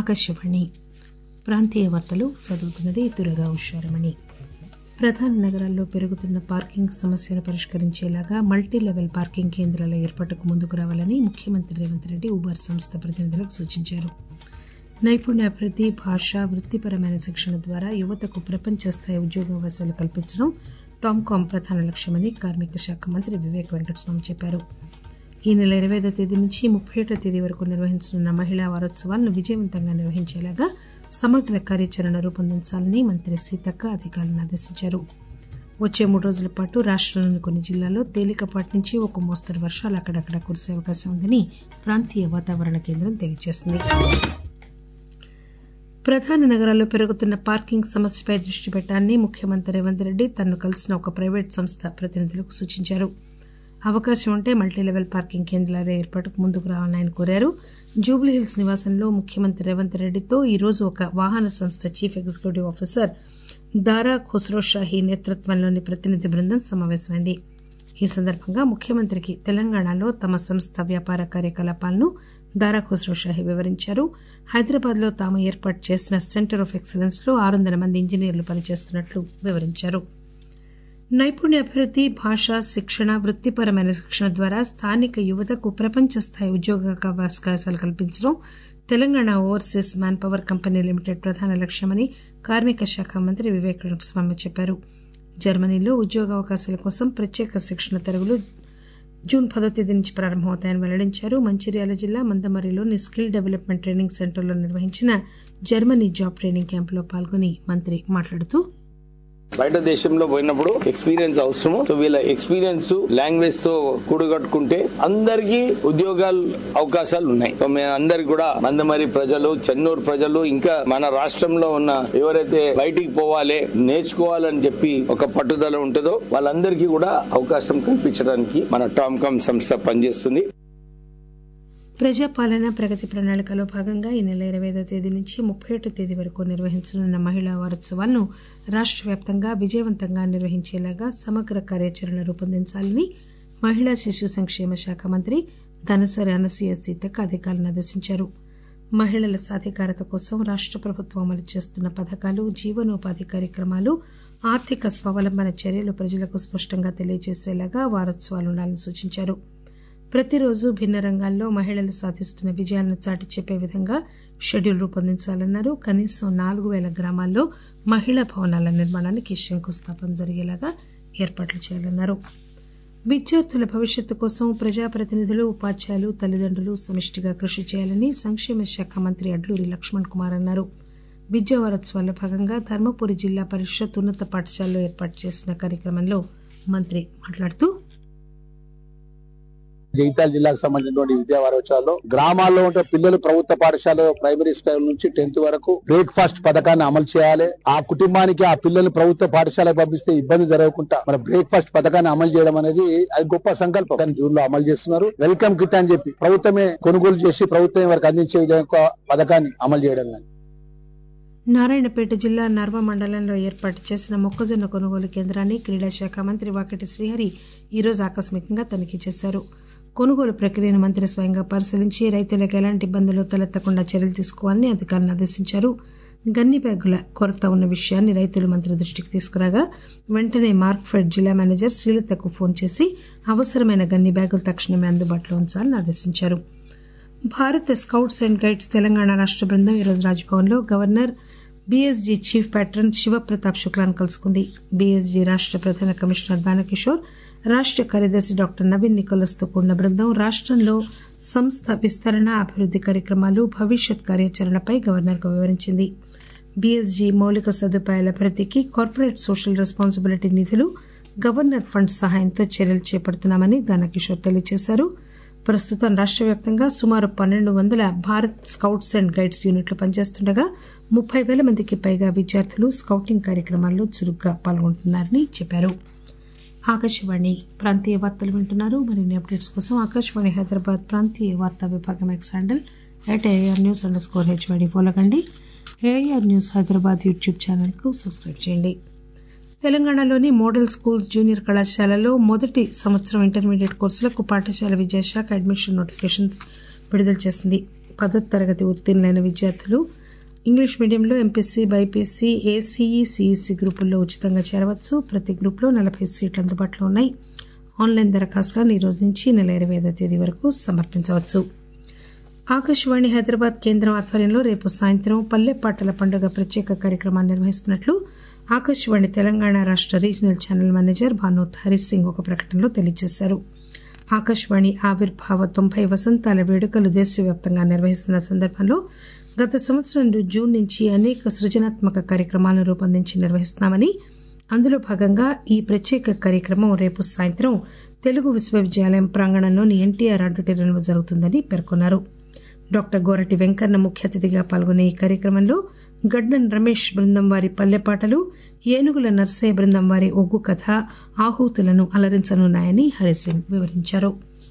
ఆకాశవాణి ప్రాంతీయ వార్తలు చదువుతున్నది దురగా ఉషారమణి ప్రధాన నగరాల్లో పెరుగుతున్న పార్కింగ్ సమస్యను పరిష్కరించేలాగా మల్టీ లెవెల్ పార్కింగ్ కేంద్రాల ఏర్పాటుకు ముందుకు రావాలని ముఖ్యమంత్రి రేవంత్ రెడ్డి ఉబర్ సంస్థ ప్రతినిధులకు సూచించారు నైపుణ్యాభివృద్ది భాష వృత్తిపరమైన శిక్షణ ద్వారా యువతకు ప్రపంచ స్థాయి ఉద్యోగావకాశాలు కల్పించడం టామ్కామ్ ప్రధాన లక్ష్యమని కార్మిక శాఖ మంత్రి వివేక్ వెంకటస్వామి చెప్పారు ఈ నెల ఇరవై ఐదో తేదీ నుంచి ముప్పై ఒకటో తేదీ వరకు నిర్వహించనున్న మహిళా వారోత్సవాలను విజయవంతంగా నిర్వహించేలాగా సమగ్ర కార్యాచరణ రూపొందించాలని మంత్రి సీతక్క అధికారులను ఆదేశించారు వచ్చే మూడు రోజుల పాటు రాష్టంలోని కొన్ని జిల్లాల్లో తేలికపాటి నుంచి ఒక మోస్తరు వర్షాలు అక్కడక్కడ కురిసే అవకాశం ఉందని ప్రాంతీయ వాతావరణ కేంద్రం తెలియజేసింది ప్రధాన నగరాల్లో పెరుగుతున్న పార్కింగ్ సమస్యపై దృష్టి పెట్టాలని ముఖ్యమంత్రి రేవంత్ రెడ్డి తనను కలిసిన ఒక ప్రైవేట్ సంస్థ ప్రతినిధులకు సూచించారు అవకాశం ఉంటే మల్టీలెవెల్ పార్కింగ్ కేంద్రాల ఏర్పాటుకు ముందుకు రావాలని ఆయన కోరారు జూబ్లీహిల్స్ నివాసంలో ముఖ్యమంత్రి రేవంత్ రెడ్డితో ఈ రోజు ఒక వాహన సంస్థ చీఫ్ ఎగ్జిక్యూటివ్ ఆఫీసర్ దారా ఖుస్రో షాహీ నేతృత్వంలోని ప్రతినిధి బృందం సమావేశమైంది ఈ సందర్భంగా ముఖ్యమంత్రికి తెలంగాణలో తమ సంస్థ వ్యాపార కార్యకలాపాలను దారా ఖుస్రో షాహీ వివరించారు హైదరాబాద్ లో తాము ఏర్పాటు చేసిన సెంటర్ ఆఫ్ ఎక్సలెన్స్ లో ఆరు వందల మంది ఇంజనీర్లు పనిచేస్తున్నట్లు వివరించారు నైపుణ్యాభివృద్ది భాష శిక్షణ వృత్తిపరమైన శిక్షణ ద్వారా స్థానిక యువతకు ప్రపంచ స్థాయి ఉద్యోగావకాశాలు కల్పించడం Telangana overseas man power company limited ప్రధాన లక్ష్యమని కార్మిక శాఖ మంత్రి వివేక్ వెంకటస్వామి చెప్పారు జర్మనీలో ఉద్యోగావకాశాల కోసం ప్రత్యేక శిక్షణ తరగతులు జూన్ పదో తేదీ నుంచి ప్రారంభమవుతాయని వెల్లడించారు మంచిర్యాల జిల్లా మందమరిలోని స్కిల్ డెవలప్మెంట్ ట్రైనింగ్ సెంటర్లో నిర్వహించిన జర్మనీ జాబ్ ట్రైనింగ్ క్యాంపులో పాల్గొని మంత్రి మాట్లాడుతూ బయట దేశంలో పోయినప్పుడు ఎక్స్పీరియన్స్ అవసరము సో వీళ్ళ ఎక్స్పీరియన్స్ లాంగ్వేజ్ తో కూడగట్టుకుంటే అందరికీ ఉద్యోగాలు అవకాశాలు ఉన్నాయి సో మేము అందరికి కూడా మందమరి ప్రజలు చెన్నూరు ప్రజలు ఇంకా మన రాష్ట్రంలో ఉన్న ఎవరైతే బయటికి పోవాలి నేర్చుకోవాలని చెప్పి ఒక పట్టుదల ఉంటుందో వాళ్ళందరికీ కూడా అవకాశం కల్పించడానికి మన టామ్కామ్ సంస్థ పనిచేస్తుంది ప్రజాపాలన ప్రగతి ప్రణాళికలో భాగంగా ఈ నెల ఇరవై ఐదో తేదీ నుంచి ముప్పై ఒకటో తేదీ వరకు నిర్వహించనున్న మహిళా వారోత్సవాలను రాష్ట వ్యాప్తంగా విజయవంతంగా నిర్వహించేలాగా సమగ్ర కార్యాచరణ రూపొందించాలని మహిళా శిశు సంక్షేమ శాఖ మంత్రి ధనసరి అనసూయ సీతక్క అధికారులను ఆదేశించారు మహిళల సాధికారత కోసం రాష్ట ప్రభుత్వం అమలు చేస్తున్న పథకాలు జీవనోపాధి కార్యక్రమాలు ఆర్థిక స్వావలంబన చర్యలు ప్రజలకు స్పష్టంగా తెలియజేసేలాగా వారోత్సవాలు ఉండాలని సూచించారు ప్రతిరోజు భిన్న రంగాల్లో మహిళలు సాధిస్తున్న విజయాలను చాటి చెప్పే విధంగా షెడ్యూల్ రూపొందించాలన్నారు కనీసం నాలుగు వేల గ్రామాల్లో మహిళా భవనాల నిర్మాణానికి శంకుస్థాపన జరిగేలాగా ఏర్పాట్లు చేయాలన్నారు విద్యార్థుల భవిష్యత్తు కోసం ప్రజాప్రతినిధులు ఉపాధ్యాయులు తల్లిదండ్రులు సమిష్టిగా కృషి చేయాలని సంక్షేమ శాఖ మంత్రి అడ్లూరి లక్ష్మణ్ కుమార్ అన్నారు విద్యా వారోత్సవాల్లో భాగంగా ధర్మపురి జిల్లా పరిషత్ ఉన్నత పాఠశాలలో ఏర్పాటు చేసిన కార్యక్రమంలో మంత్రి మాట్లాడుతూ జగిత్యాల జిల్లాకు సంబంధించినటువంటి విద్యా వారోత్సవాల్లో గ్రామాల్లో ఉంటే పిల్లలు ప్రభుత్వ పాఠశాల ప్రైమరీ స్కూల్ నుంచి టెన్త్ వరకు బ్రేక్ఫాస్ట్ పథకాన్ని అమలు చేయాలి ఆ కుటుంబానికి ఆ పిల్లల్ని ప్రభుత్వ పాఠశాలకు పంపిస్తే ఇబ్బంది జరగకుండా మన బ్రేక్ఫాస్ట్ పథకాన్ని అమలు చేయడం అనేది అది గొప్ప సంకల్పం కానీ జూన్ లో అమలు చేస్తున్నారు వెల్కమ్ కిట్ అని చెప్పి ప్రభుత్వమే కొనుగోలు చేసి ప్రభుత్వం వారికి అందించే విధంగా పథకాన్ని అమలు చేయడం కానీ నారాయణపేట జిల్లా నర్వ మండలంలో ఏర్పాటు చేసిన మొక్కజొన్న కొనుగోలు కేంద్రాన్ని క్రీడా శాఖ మంత్రి వాకటి శ్రీహరి ఈరోజు ఆకస్మికంగా తనిఖీ చేశారు కొనుగోలు ప్రక్రియను మంత్రి స్వయంగా పరిశీలించి రైతులకు ఎలాంటి ఇబ్బందులు తలెత్తకుండా చర్యలు తీసుకోవాలని అధికారులను ఆదేశించారు గన్ని బ్యాగుల కొరత ఉన్న విషయాన్ని రైతులు మంత్రి దృష్టికి తీసుకురాగా వెంటనే మార్క్ఫెడ్ జిల్లా మేనేజర్ శ్రీలతకు ఫోన్ చేసి అవసరమైన గన్ని బ్యాగులు తక్షణమే అందుబాటులో ఉంచాలని ఆదేశించారు భారత స్కౌట్స్ అండ్ గైడ్స్ తెలంగాణ రాష్ట బృందం ఈరోజు రాజ్భవన్లో governor BSG chief patron Shivpratap శుక్లాన్ కలుసుకుంది బీఎస్జీ రాష్ట ప్రధాన కమిషనర్ దానకిషోర్ రాష్ట కార్యదర్శి డాక్టర్ నవీన్ నికోలస్ తో కూడిన బృందం రాష్టంలో సంస్థ విస్తరణ అభివృద్ది కార్యక్రమాలు భవిష్యత్ కార్యాచరణపై గవర్నర్కు వివరించింది బీఎస్జీ మౌలిక సదుపాయాల అభివృద్దికి కార్పొరేట్ సోషల్ రెస్పాన్సిబిలిటీ నిధులు గవర్నర్ ఫండ్ సహాయంతో చర్యలు చేపడుతున్నామని దానకిషోర్ తెలియజేశారు ప్రస్తుతం రాష్ట వ్యాప్తంగా సుమారు పన్నెండు వందల భారత్ స్కౌట్స్ అండ్ గైడ్స్ యూనిట్లు పనిచేస్తుండగా ముప్పై వేల మందికి పైగా విద్యార్థులు స్కౌటింగ్ కార్యక్రమాల్లో చురుగ్గా పాల్గొంటున్నారని చెప్పారు ఆకాశవాణి ప్రాంతీయ వార్తలు వింటున్నారు మరిన్ని అప్డేట్స్ కోసం ఆకాశవాణి హైదరాబాద్ ప్రాంతీయ వార్తా విభాగం X handle at AR news underscore HYD follow కండి ఏఆర్ న్యూస్ హైదరాబాద్ యూట్యూబ్ ఛానల్కు సబ్స్క్రైబ్ చేయండి తెలంగాణలోని మోడల్ స్కూల్స్ జూనియర్ కళాశాలలో మొదటి సంవత్సరం ఇంటర్మీడియట్ కోర్సులకు పాఠశాల విద్యాశాఖ అడ్మిషన్ నోటిఫికేషన్స్ విడుదల చేసింది పదో తరగతి ఉత్తీర్ణులైన విద్యార్థులు ఇంగ్లీష్ మీడియంలో ఎంపీసీ బైపీసీ ఏసీఈ సిఈసీ గ్రూపుల్లో ఉచితంగా చేరవచ్చు ప్రతి గ్రూప్లో నలభై సీట్లు అందుబాటులో ఉన్నాయి ఆన్లైన్ దరఖాస్తులను ఈ రోజు నుంచి నెల ఇరవై ఐదో తేదీ వరకు సమర్పించవచ్చు ఆకాశవాణి హైదరాబాద్ కేంద్రం ఆధ్వర్యంలో రేపు సాయంత్రం పల్లె పాటల పండుగ ప్రత్యేక కార్యక్రమాన్ని నిర్వహిస్తున్నట్లు ఆకాశవాణి తెలంగాణ రాష్ట regional channel manager Banoth Harish Singh ఒక ప్రకటనలో తెలియజేశారు ఆకాశవాణి ఆవిర్భావ తొంభై వసంతాల వేడుకలు దేశవ్యాప్తంగా నిర్వహిస్తున్న సందర్భంలో గత సంవత్సరం జూన్ నుంచి అనేక సృజనాత్మక కార్యక్రమాలను రూపొందించి నిర్వహిస్తున్నామని అందులో భాగంగా ఈ ప్రత్యేక కార్యక్రమం రేపు సాయంత్రం తెలుగు విశ్వవిద్యాలయం ప్రాంగణంలోని ఎన్టీఆర్ ఆడిటోరియంలో జరుగుతుందని పేర్కొన్నారు డాక్టర్ గోరటి వెంకన్న ముఖ్య అతిథిగా పాల్గొనే ఈ కార్యక్రమంలో గడ్డన్ రమేష్ బృందం వారి పల్లెపాటలు ఏనుగుల నర్సయ్య బృందం వారి ఒగ్గు కథ ఆహూతులను అలరించనున్నాయని హరిసింగ్ వివరించారు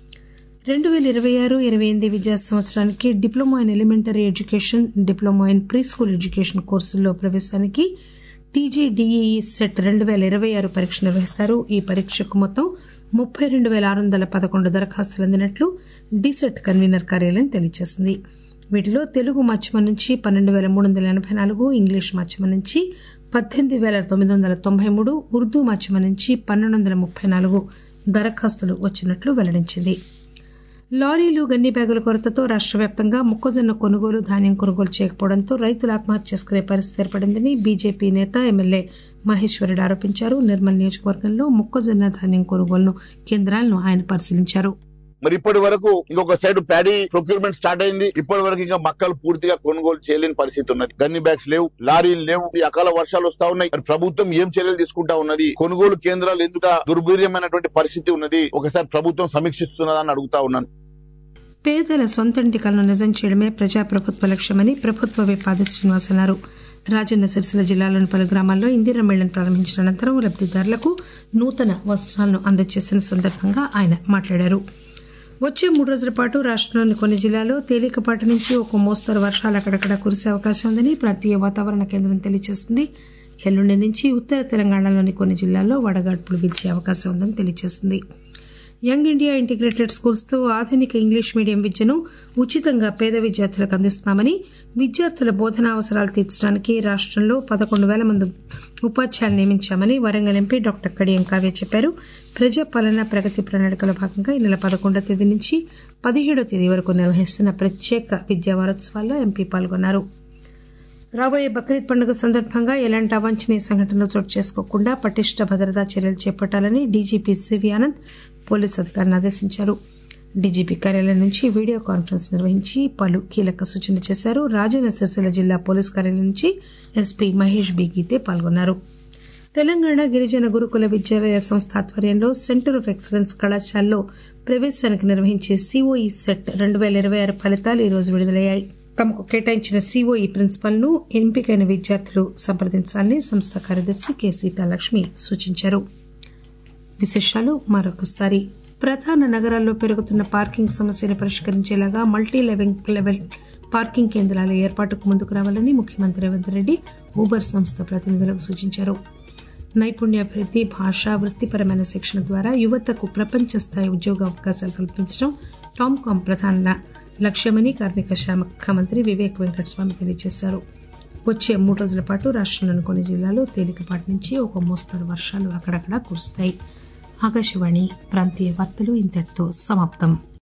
రెండు వేల ఇరవై ఆరు ఇరవై ఎనిమిది విద్యా సంవత్సరానికి diploma in elementary education diploma in preschool education కోర్సుల్లో ప్రవేశానికి టీజీడీఈఈ సెట్ రెండు వేల ఇరవై ఆరు పరీక్ష నిర్వహిస్తారు ఈ పరీక్షకు మొత్తం ముప్పై రెండు వేల ఆరు వందల పదకొండు దరఖాస్తులు అందినట్లు డీసెట్ కన్వీనర్ కార్యాలయం తెలియజేసింది వీటిలో తెలుగు మాధ్యమం నుంచి పన్నెండు వేల మూడు వందల ఎనభై నాలుగు ఇంగ్లీష్ మాధ్యమం నుంచి పద్దెనిమిది వేల తొమ్మిది వందల తొంభై మూడు ఉర్దూ మాధ్యమం నుంచి పన్నెండు వందల ముప్పై నాలుగు దరఖాస్తులు వచ్చినట్లు వెల్లడించింది లారీలు గన్ని బ్యాగుల కొరతతో రాష్ట్ర వ్యాప్తంగా మొక్కజొన్న కొనుగోలు ధాన్యం కొనుగోలు చేయకపోవడంతో రైతులు ఆత్మహత్య చేసుకునే పరిస్థితి ఏర్పడిందని బీజేపీ నేత ఎమ్మెల్యే మహేశ్వరుడు ఆరోపించారు నిర్మల్ నియోజకవర్గంలో మొక్కజొన్న ధాన్యం కొనుగోలు కేంద్రాలను ఆయన పరిశీలించారు మరి ఇప్పటి వరకు ఇంకొక సైడ్ ప్యాడీ ప్రొక్యూర్మెంట్ స్టార్ట్ అయింది ఇప్పటి వరకు ఇంకా మక్కలు పూర్తిగా కొనుగోలు చేయలేని పరిస్థితి ఉన్నది గన్ని బ్యాగ్స్ లేవు లారీలు లేవు ఈ అకాల వర్షాలు వస్తా ఉన్నాయి మరి ప్రభుత్వం ఏం చర్యలు తీసుకుంటా ఉన్నది కొనుగోలు కేంద్రాలు ఎందుకు దుర్భీర్యమైనటువంటి పరిస్థితి ఉన్నది ఒకసారి ప్రభుత్వం సమీక్షిస్తున్నదని అడుగుతా ఉన్నాను పేదల సొంతంటి కలను నిజం చేయడమే ప్రజాప్రభుత్వ లక్ష్యమని ప్రభుత్వ విప్ ఆది శ్రీనివాస్ అన్నారు రాజన్న సిరిసిల్ల జిల్లాలోని పలు గ్రామాల్లో ఇందిరా మేళను ప్రారంభించిన అనంతరం లబ్దిదారులకు నూతన వస్త్రాలను అందజేసిన సందర్భంగా ఆయన మాట్లాడారు వచ్చే మూడు రోజుల పాటు రాష్టంలోని కొన్ని జిల్లాల్లో తేలికపాటి నుంచి ఒక మోస్తరు వర్షాలు అక్కడక్కడ కురిసే అవకాశం ఉందని ప్రాంతీయ వాతావరణ కేంద్రం తెలియజేసింది ఎల్లుండి నుంచి ఉత్తర తెలంగాణలోని కొన్ని జిల్లాల్లో వడగాడ్పులు వీల్చే అవకాశం ఉందని తెలియజేసింది యంగ్ ఇండియా ఇంటిగ్రేటెడ్ స్కూల్స్తో ఆధునిక ఇంగ్లీష్ మీడియం విద్యను ఉచితంగా పేద విద్యార్థులకు అందిస్తున్నామని విద్యార్థుల బోధనా అవసరాలు తీర్చడానికి రాష్టంలో పదకొండు వేల మంది ఉపాధ్యాయులు నియమించామని వరంగల్ ఎంపీ డాక్టర్ కడియం కావ్య చెప్పారు ప్రజాపాలన ప్రగతి ప్రణాళికలో భాగంగా ఈ నెల పదకొండో తేదీ నుంచి పదిహేడో తేదీ వరకు నిర్వహిస్తున్న ప్రత్యేక విద్యా వారోత్సవాల్లో ఎంపీ పాల్గొన్నారు రాబోయే బక్రీద్ పండుగ సందర్భంగా ఎలాంటి అవాంఛనీయ సంఘటనలు చోటు చేసుకోకుండా పటిష్ట భద్రతా చర్యలు చేపట్టాలని డీజీపీ సివి ఆనంద్ పోలీసు అధికారులను ఆదేశించారు డీజీపీ కార్యాలయం నుంచి వీడియో కాన్ఫరెన్స్ నిర్వహించి పలు కీలక సూచనలు చేశారు రాజన్న సిరిసిల్ల జిల్లా పోలీస్ కార్యాలయం నుంచి ఎస్పీ మహేష్ బి గీతే పాల్గొన్నారు తెలంగాణ గిరిజన గురుకుల విద్యాలయ సంస్థ ఆధ్వర్యంలో సెంటర్ ఆఫ్ ఎక్సలెన్స్ కళాశాలలో ప్రవేశానికి నిర్వహించే సిఓఈ సెట్ రెండు వేల ఇరవై ఆరు ఫలితాలు ఈ రోజు విడుదలయ్యాయి తమకు కేటాయించిన సిఓఈ ప్రిన్సిపల్ ను ఎంపికైన విద్యార్థులు సంప్రదించాలని సంస్థ కార్యదర్శి కె సీతాలక్ష్మి సూచించారు విశేషాలు మరొకసారి ప్రధాన నగరాల్లో పెరుగుతున్న పార్కింగ్ సమస్యను పరిష్కరించేలాగా మల్టీ లెవెల్ లెవెల్ పార్కింగ్ కేంద్రాల ఏర్పాటుకు ముందుకు రావాలని ముఖ్యమంత్రి రేవంత్ రెడ్డి ఊబర్ సంస్థ ప్రతినిధులకు సూచించారు నైపుణ్యాభివృద్ధి భాష వృత్తిపరమైన శిక్షణ ద్వారా యువతకు ప్రపంచ స్థాయి ఉద్యోగ అవకాశాలు కల్పించడం టామ్కామ్ ప్రధాన లక్ష్యమని కార్మిక శాఖ మంత్రి వివేక్ వెంకటస్వామి తెలియజేశారు వచ్చే మూడు రోజుల పాటు రాష్ట్రంలోని కొన్ని జిల్లాల్లో తేలికపాటి నుంచి ఒక మోస్తరు వర్షాలు అక్కడక్కడా కురుస్తాయి ఆకాశవాణి ప్రాంతీయ వార్తలు ఇంతటితో సమాప్తం